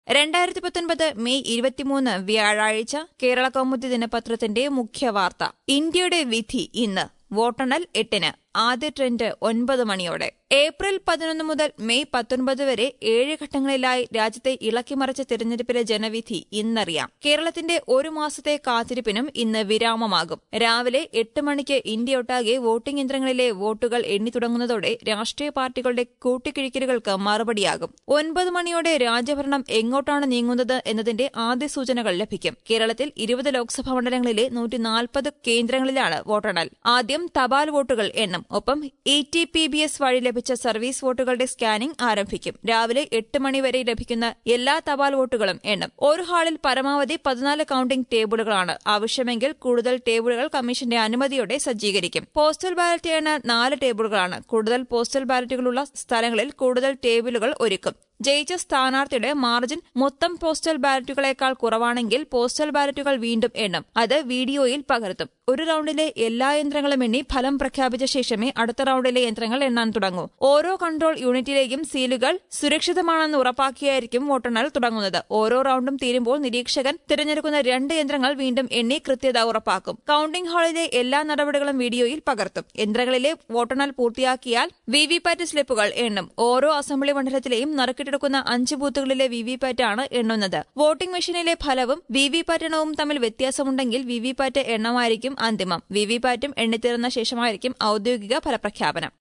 രണ്ടായിരത്തി പത്തൊൻപത് മെയ് ഇരുപത്തിമൂന്ന് വ്യാഴാഴ്ച കേരള കൗമുദി ദിനപത്രത്തിന്റെ മുഖ്യ വാർത്ത ഇന്ത്യയുടെ വിധി ഇന്ന് വോട്ടെണ്ണൽ എട്ടിന് ആദ്യ ട്രെൻഡ് ഒൻപത് മണിയോടെ ഏപ്രിൽ പതിനൊന്ന് മുതൽ മെയ് പത്തൊൻപത് വരെ ഏഴ് ഘട്ടങ്ങളിലായി രാജ്യത്തെ ഇളക്കിമറിച്ച തിരഞ്ഞെടുപ്പിലെ ജനവിധി ഇന്നറിയാം കേരളത്തിന്റെ ഒരു മാസത്തെ കാത്തിരിപ്പിനും ഇന്ന് വിരാമമാകും രാവിലെ എട്ട് മണിക്ക് ഇന്ത്യയൊട്ടാകെ വോട്ടിംഗ് യന്ത്രങ്ങളിലെ വോട്ടുകൾ എണ്ണി തുടങ്ങുന്നതോടെ രാഷ്ട്രീയ പാർട്ടികളുടെ കൂട്ടിക്കിഴിക്കലുകൾക്ക് മറുപടിയാകും ഒൻപത് മണിയോടെ രാജ്യഭരണം എങ്ങോട്ടാണ് നീങ്ങുന്നത് എന്നതിന്റെ ആദ്യ സൂചനകൾ ലഭിക്കും കേരളത്തിൽ ഇരുപത് ലോക്സഭാ മണ്ഡലങ്ങളിലെ നൂറ്റി നാൽപ്പത് കേന്ദ്രങ്ങളിലാണ് വോട്ടെണ്ണൽ ആദ്യം തപാൽ വോട്ടുകൾ എണ്ണും ഒപ്പം E T P B S വഴി ലഭിച്ച സർവീസ് വോട്ടുകളുടെ സ്കാനിംഗ് ആരംഭിക്കും രാവിലെ എട്ട് മണി വരെ ലഭിക്കുന്ന എല്ലാ തപാൽ വോട്ടുകളും എണ്ണും ഒരു ഹാളിൽ പരമാവധി പതിനാല് കൌണ്ടിംഗ് ടേബിളുകളാണ് ആവശ്യമെങ്കിൽ കൂടുതൽ ടേബിളുകൾ കമ്മീഷന്റെ അനുമതിയോടെ സജ്ജീകരിക്കും പോസ്റ്റൽ ബാലറ്റ് എണ്ണാൻ നാല് ടേബിളുകളാണ് കൂടുതൽ പോസ്റ്റൽ ബാലറ്റുകളുള്ള സ്ഥലങ്ങളിൽ കൂടുതൽ ടേബിളുകൾ ഒരുക്കും ജയിച്ച സ്ഥാനാർത്ഥിയുടെ മാർജിൻ മൊത്തം പോസ്റ്റൽ ബാലറ്റുകളേക്കാൾ കുറവാണെങ്കിൽ പോസ്റ്റൽ ബാലറ്റുകൾ വീണ്ടും എണ്ണും അത് വീഡിയോയിൽ പകർത്തും ഒരു റൌണ്ടിലെ എല്ലാ യന്ത്രങ്ങളും എണ്ണി ഫലം പ്രഖ്യാപിച്ച ശേഷമേ അടുത്ത റൌണ്ടിലെ യന്ത്രങ്ങൾ എണ്ണാൻ തുടങ്ങൂ ഓരോ കൺട്രോൾ യൂണിറ്റിലേക്കും സീലുകൾ സുരക്ഷിതമാണെന്ന് ഉറപ്പാക്കിയായിരിക്കും വോട്ടെണ്ണൽ തുടങ്ങുന്നത് ഓരോ റൌണ്ടും തീരുമ്പോൾ നിരീക്ഷകൻ തിരഞ്ഞെടുക്കുന്ന രണ്ട് യന്ത്രങ്ങൾ വീണ്ടും എണ്ണി കൃത്യത ഉറപ്പാക്കും കൌണ്ടിംഗ് ഹാളിലെ എല്ലാ നടപടികളും വീഡിയോയിൽ പകർത്തും യന്ത്രങ്ങളിലെ വോട്ടെണ്ണൽ പൂർത്തിയാക്കിയാൽ വിവിപാറ്റ് സ്ലിപ്പുകൾ എണ്ണും ഓരോ അസംബ്ലി മണ്ഡലത്തിലെയും നറുക്കിട്ടെടുക്കുന്ന അഞ്ച് ബൂത്തുകളിലെ വിവിപാറ്റാണ് എണ്ണുന്നത് വോട്ടിംഗ് മെഷീനിലെ ഫലവും വിവിപാറ്റ് എണ്ണവും തമ്മിൽ വ്യത്യാസമുണ്ടെങ്കിൽ വിവിപാറ്റ് എണ്ണമായിരിക്കും അന്തിമം വിവിപാറ്റും എണ്ണിത്തീർന്ന ശേഷമായിരിക്കും ഔദ്യോഗിക ഫലപ്രഖ്യാപനം